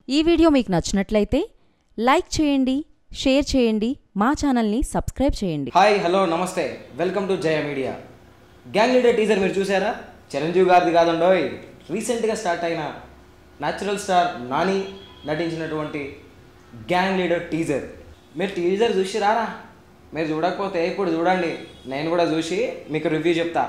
ఈ వీడియో మీకు నచ్చినట్లయితే లైక్ చేయండి షేర్ చేయండి మా ఛానల్ని సబ్స్క్రైబ్ చేయండి హాయ్ హలో నమస్తే welcome to Jaya media gang leader teaser మీరు చూసారా చిరంజీవి గారిది కాదండోయ్ రీసెంట్గా స్టార్ట్ అయిన న్యాచురల్ స్టార్ నాని నటించినటువంటి గ్యాంగ్ లీడర్ టీజర్ మీరు టీజర్ చూసి రారా మీరు చూడకపోతే ఇప్పుడు చూడండి నేను కూడా చూసి మీకు రివ్యూ చెప్తా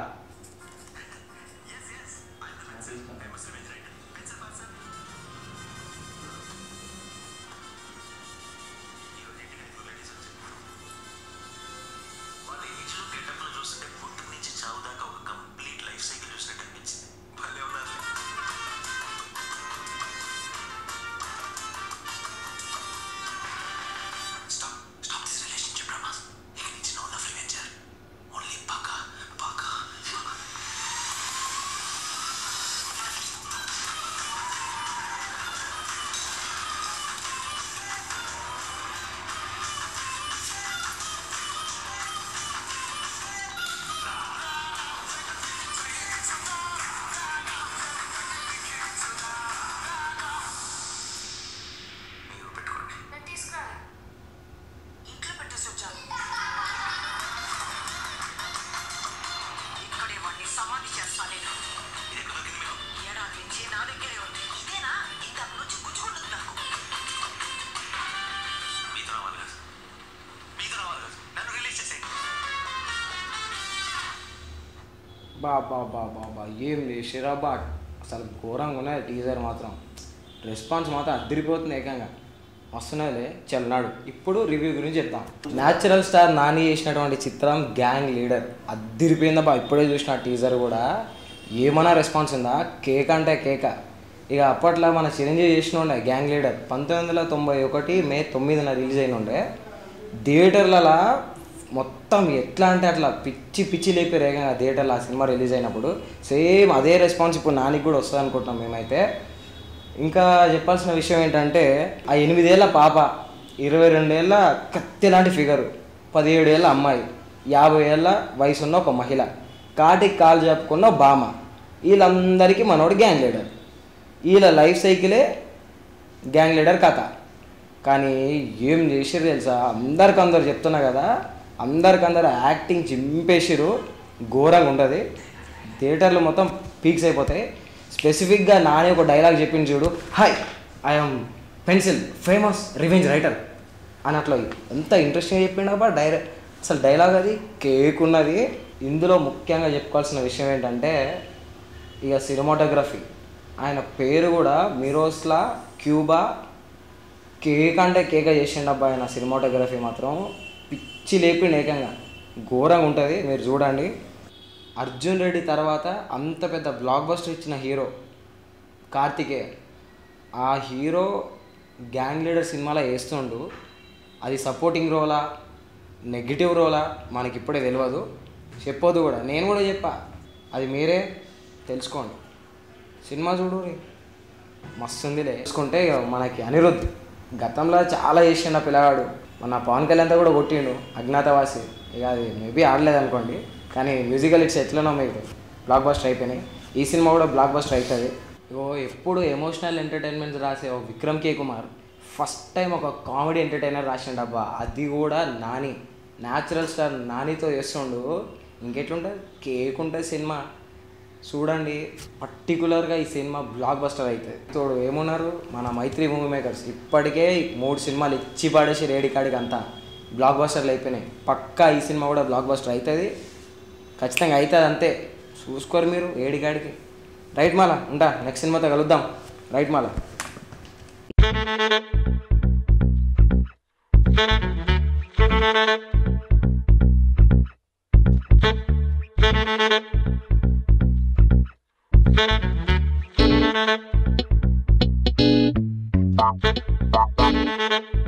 వాళ్ళ ఏజ్లో గెటప్లు చూస్తుంటే పుట్టుక నుంచి చావు దాకా ఒక కంప్లీట్ లైఫ్ సైకిల్ చూసినట్టు అనిపించింది భలే ఉన్నారు stop stop this relationship dramas ఇక నుంచి నో లవ్ రివెంజర్ ఓన్లీ పక్క పక్క మీరు పెట్టుకోండి నేను తీసుకురా ఇంట్లో పెట్టేసి వచ్చాను ఇక్కడే వాడిని సమాధి చేస్తా నేను ఇది ఎక్కడ దొరికింది మీకు ఏడాది నుంచి నా దగ్గరే ఉంది ఇదేనా ఇంకా నుంచి గుచ్చుకుంటుంది నాకు మీతో రావాలి కదా మీతో రావాలి కదా నన్ను రిలీజ్ చేసేయండి బా బా బా బా బా ఏం చేసిరా బా అసలు ఘోరంగా ఉన్నది టీజర్ మాత్రం రెస్పాన్స్ మాత్రం అద్దరిపోతుంది ఏకంగా వస్తున్నదిలే చెల్నాడు ఇప్పుడు రివ్యూ గురించి చెప్తాం న్యాచురల్ స్టార్ నాని చేసినటువంటి చిత్రం గ్యాంగ్ లీడర్ అద్దరిపోయిందా బా ఇప్పుడే చూసిన టీజర్ కూడా ఏమన్నా రెస్పాన్స్ ఉందా కేక్ అంటే కేక ఇక అప్పట్లో మన చిరంజీవి చేసిన ఉండే గ్యాంగ్ లీడర్ పంతొమ్మిది వందల తొంభై ఒకటి మే తొమ్మిదిన రిలీజ్ అయిన ఉండే థియేటర్లలో మొత్తం ఎట్లా అంటే అట్లా పిచ్చి పిచ్చి లేపి రేగంగా థియేటర్లో ఆ సినిమా రిలీజ్ అయినప్పుడు సేమ్ అదే రెస్పాన్స్ ఇప్పుడు నానికి కూడా వస్తుంది అనుకుంటున్నాం మేమైతే ఇంకా చెప్పాల్సిన విషయం ఏంటంటే ఆ ఎనిమిదేళ్ల పాప ఇరవై రెండేళ్ల కత్తి లాంటి ఫిగరు పదిహేడేళ్ల అమ్మాయి యాభై ఏళ్ళ వయసు ఉన్న ఒక మహిళ కాటికి కాలు చెప్పుకున్న బామ వీళ్ళందరికీ మనోడు గ్యాంగ్ లీడర్ వీళ్ళ లైఫ్ సైకిలే గ్యాంగ్ లీడర్ కథ కానీ ఏం చేసిర్రు తెలుసా అందరికందరు చెప్తున్నా కదా అందరికందరు యాక్టింగ్ చింపేసిరు ఘోరంగా ఉంటుంది థియేటర్లు మొత్తం పీక్స్ అయిపోతాయి స్పెసిఫిక్గా నాని ఒక డైలాగ్ చెప్పింది చూడు hi I'm pencil famous revenge writer అని అట్లా ఎంత ఇంట్రెస్టింగ్గా చెప్పిండబ్బా డైరెక్ట్ అసలు డైలాగ్ అది కేక్ ఉన్నది ఇందులో ముఖ్యంగా చెప్పుకోవాల్సిన విషయం ఏంటంటే ఇక సినిమాటోగ్రఫీ ఆయన పేరు కూడా మిరోస్లా క్యూబా కేక్ అంటే కేక చేసిండబ్బా ఆయన సినిమాటోగ్రఫీ మాత్రం పిచ్చి లేపిండి ఏకంగా ఘోరంగా ఉంటుంది మీరు చూడండి అర్జున్ రెడ్డి తర్వాత అంత పెద్ద బ్లాక్ బస్టర్ ఇచ్చిన హీరో కార్తికేయ ఆ హీరో గ్యాంగ్ లీడర్ సినిమాలో వేస్తుండు అది సపోర్టింగ్ రోలా నెగిటివ్ రోలా మనకి ఇప్పుడే తెలియదు చెప్పొద్దు కూడా నేను కూడా చెప్పా అది మీరే తెలుసుకోండి సినిమా చూడు మస్తు ఉందిలే చూసుకుంటే ఇక మనకి అనిరుద్ధ్ గతంలో చాలా చేసిండు ఆ పిల్లగాడు మన పవన్ కళ్యాణ్ తో కూడా కొట్టిండు అజ్ఞాతవాసి ఇక అది మేబీ ఆడలేదు అనుకోండి కానీ మ్యూజికల్ ఇట్స్ ఎట్లనో మీకు బ్లాక్ బస్టర్ అయిపోయినాయి ఈ సినిమా కూడా బ్లాక్ బస్టర్ అవుతుంది ఇగో ఎప్పుడు ఎమోషనల్ ఎంటర్టైన్మెంట్ రాసే ఓ విక్రమ్ కే కుమార్ ఫస్ట్ టైం ఒక కామెడీ ఎంటర్టైనర్ రాసిండబ్బా అది కూడా నాని న్యాచురల్ స్టార్ నానితో చేస్తుండు ఇంకెట్లుంటుంది కేక్ ఉంటుంది సినిమా చూడండి పర్టికులర్గా ఈ సినిమా బ్లాక్ బస్టర్ అవుతుంది తోడు ఏమున్నారు మన మైత్రి మూవీ మేకర్స్ ఇప్పటికే మూడు సినిమాలు ఇచ్చి పడేసి రేడి కాడికి అంతా బ్లాక్ బస్టర్లు అయిపోయినాయి పక్కా ఈ సినిమా కూడా బ్లాక్ బస్టర్ అవుతుంది ఖచ్చితంగా అవుతుంది అంతే చూసుకోరు మీరు ఏడికాడికి రైట్ మాల ఉంటా నెక్స్ట్ సినిమాతో కలుద్దాం రైట్ మాల Thank you.